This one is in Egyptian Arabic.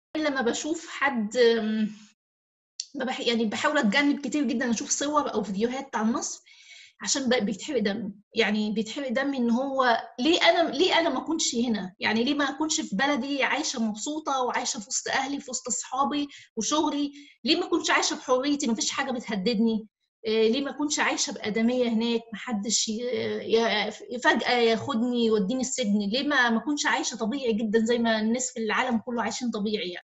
لمّا باشوف حد آمم، ما باح يعني باحاول أتجنب كتير جدًا أشوف صور أو فيديوهات عن مصر، عشان ب بيتحرق دمي، يعني بيتحرق دمي إن هو ليه أنا ليه أنا ما أكونش هنا؟ يعني ليه ما أكونش في بلدي عايشة مبسوطة وعايشة في وسط أهلي، في وسط أصحابي وشغلي، ليه ما أكونش عايشة بحريتي ما فيش حاجة بتهددني؟ آآ، ليه ما أكونش عايشة بآدمية هناك، ما حدش ي ي ف فجأة ياخدني يوديني السجن، ليه ما ما أكونش عايشة طبيعي جدًا زي ما الناس في العالم كله عايشين طبيعي يعني؟